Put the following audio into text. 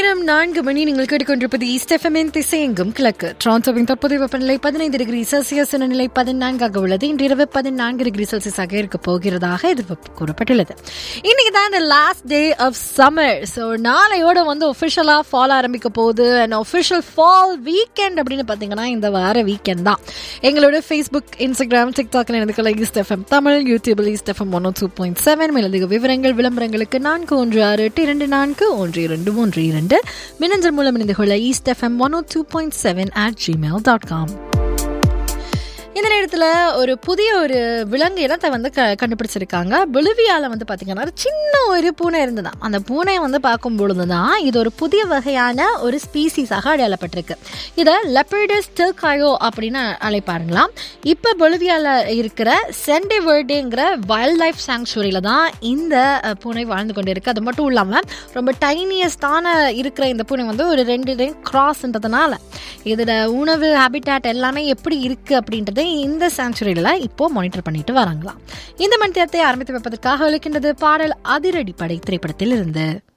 நேரம் நான்கு மணி நீங்கள் கேட்டுக்கொண்டிருப்பது ஈஸ்ட் எஃப்எம்என் திசையெங்கும் கிழக்கு டொரண்டோவின் தற்போதைய வெப்பநிலை பதினைந்து டிகிரி செல்சியஸ் நிலை பதினான்காக உள்ளது இன்று இரவு பதினான்கு டிகிரி செல்சியஸாக இருக்க போகிறதாக இது கூறப்பட்டுள்ளது இன்னைக்கு தான் இந்த last day of summer so நாளையோட வந்து ஒஃபிஷியலாக ஃபால் ஆரம்பிக்க போகுது அண்ட் ஒஃபிஷியல் ஃபால் வீக்கெண்ட் அப்படின்னு பார்த்தீங்கன்னா இந்த வார வீக்கெண்ட் தான் எங்களோட ஃபேஸ்புக் இன்ஸ்டாகிராம் டிக்டாக்ல எனக்கு ஈஸ்ட் எஃப்எம் தமிழ் யூடியூபில் east FM one two point seven மேலதிக விவரங்கள் விளம்பரங்களுக்கு நான்கு ஒன்று ஆறு எட்டு இரண்டு நான்கு ஒன்று இரண்டு மூன்று இரண்டு மின்னஞ்சல் மூலம் இணைந்து கொள்ள east FM one two point seven at Gmail dot com இந்த நேரத்தில் ஒரு புதிய ஒரு விலங்கு இனத்தை வந்து க கண்டுபிடிச்சிருக்காங்க பொலிவியாவில் வந்து பார்த்தீங்கன்னா ஒரு சின்ன ஒரு பூனை இருந்ததாம் அந்த பூனையை வந்து பார்க்கும் பொழுது தான் இது ஒரு புதிய வகையான ஒரு ஸ்பீசிஸாக அடையாளப்பட்டிருக்கு இதை லெப்பர்டஸ் டெல்காயோ அப்படின்னு அழைப்பாருங்களாம் இப்போ பொலிவியாவில் இருக்கிற சென்டிவர்டேங்கிற வைல்ட் லைஃப் சாங்சுரியில் தான் இந்த அஹ், பூனை வாழ்ந்து கொண்டு இருக்கு அது மட்டும் இல்லாமல் ரொம்ப டைனியஸ்டான இருக்கிற இந்த பூனை வந்து ஒரு ரெண்டு கிராஸ்ன்றதுனால இதோட உணவு ஹேபிட்டாட் எல்லாமே எப்படி இருக்கு அப்படின்றத இந்த சாங்சுரியில் இப்போ மானிட்டர் பண்ணிட்டு வராங்களாம் இந்த மணித்தியத்தை ஆரம்பித்து வைப்பதற்காக இருக்கின்றது பாடல் அதிரடி படை திரைப்படத்தில் இருந்து